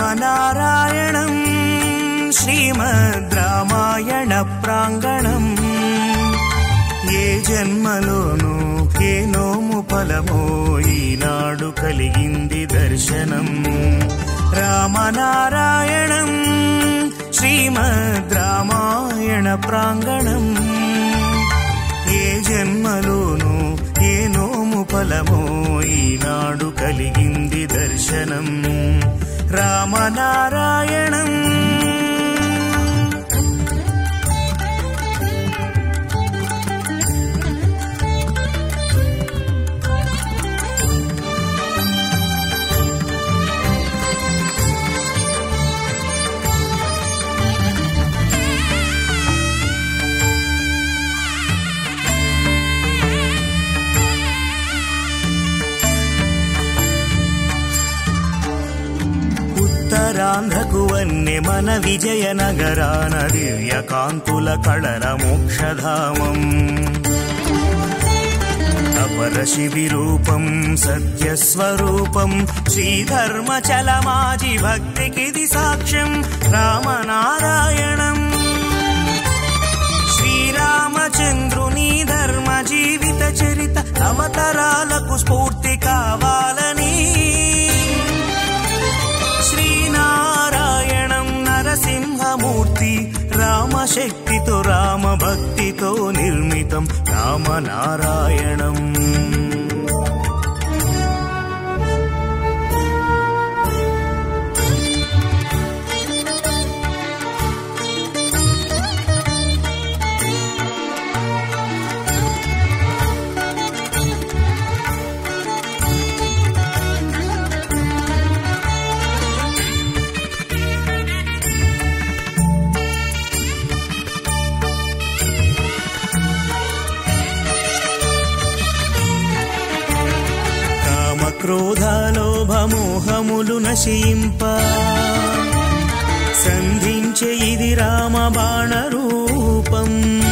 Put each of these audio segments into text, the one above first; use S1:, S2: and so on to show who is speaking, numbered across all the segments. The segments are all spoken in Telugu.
S1: రామనారాయణం శ్రీమద్ రామాయణ ప్రాంగణం ఏ జన్మలోనూ ఏ నోము ఫలమో ఈనాడు కలిగింది దర్శనం రామనారాయణం శ్రీమద్ రామాయణ ప్రాంగణం ఏ జన్మలోనూ ఏ నోము ఫలమో ఈనాడు కలిగింది దర్శనం రామనారాయణం ఉత్తరాంధ్రకు వన్నె మన విజయనగరాన దివ్య కాంతుల కళల మోక్షధామం అపర శివిరూపం సత్యస్వరూపం శ్రీధర్మచలమాజి భక్తికిది సాక్ష్యం రామనారాయణం శ్రీరామచంద్రుని ధర్మ జీవిత చరిత అవతరాలకు స్ఫూర్తి కావాలని శ్రీనారాయణం నరసింహమూర్తి రామశక్తితో రామభక్తితో నిర్మితం రామనారాయణం కామక్రోధాలోభమోహములు నశింప సంధించే ఇది రామ బాణ రూపం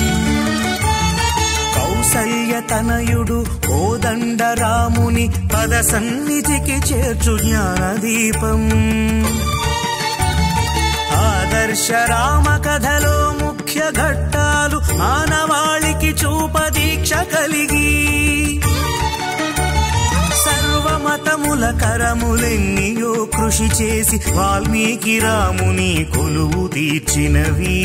S1: కౌసల్య తనయుడు కోదండ రాముని పద సన్నిధికి చేర్చు జ్ఞానదీపం ఆదర్శ రామ కథలో ముఖ్య ఘట్టాలు మానవాళికి చూపదీక్ష కలిగి సర్వమతముల కరములెన్నియో కృషి చేసి వాల్మీకి రాముని కొలువు తీర్చినవి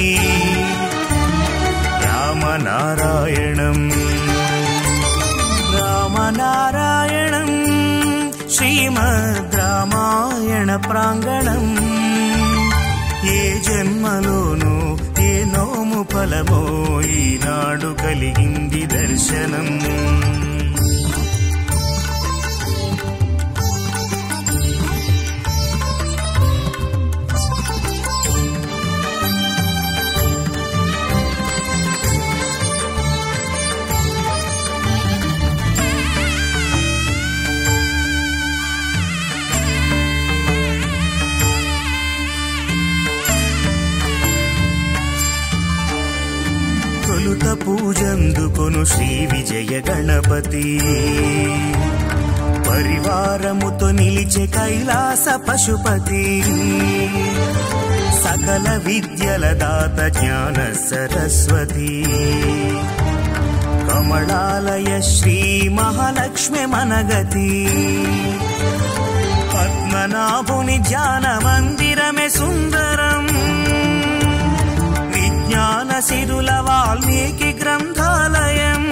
S1: రామనారాయణం రామనారాయణం శ్రీమద్ రామాయణ ప్రాంగణం ఏ జన్మలోనూ ఏ నోము ఫలమో ఈనాడు కలిగింది దర్శనం తొలుత పూజందుకొను శ్రీ విజయ గణపతి పరివారముతో నిలిచే కైలాస పశుపతి సకల విద్యల దాత జ్ఞాన సరస్వతి కమళాలయ శ్రీ మహాలక్ష్మి మనగతి పద్మనాభుని ధ్యాన మందిరమే సుందరం విజ్ఞాన సిరుల వాల్మీకి గ్రంథాలయం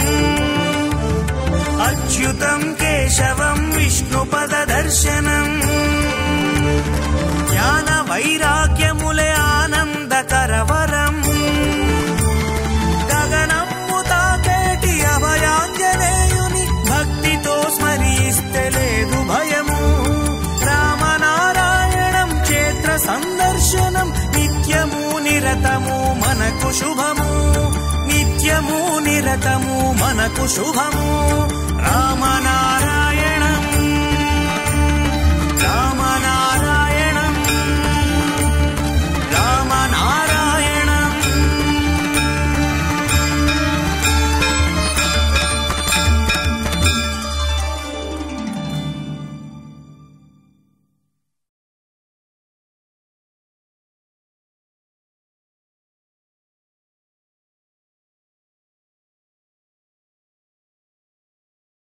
S1: అచ్యుతం కేశవం విష్ణుపద దర్శనం జ్ఞాన వైరాగ్యములే ఆనందకరవరం గగనమ్ము తాకేటి అభయాంజనేయుని భక్తితో స్మరిస్తే లేదు భయము రామనారాయణం క్షేత్ర సందర్శనం నిత్యము నిరతము మనకు శుభము నిత్యము నిరతము మనకు శుభము రామనారాయణ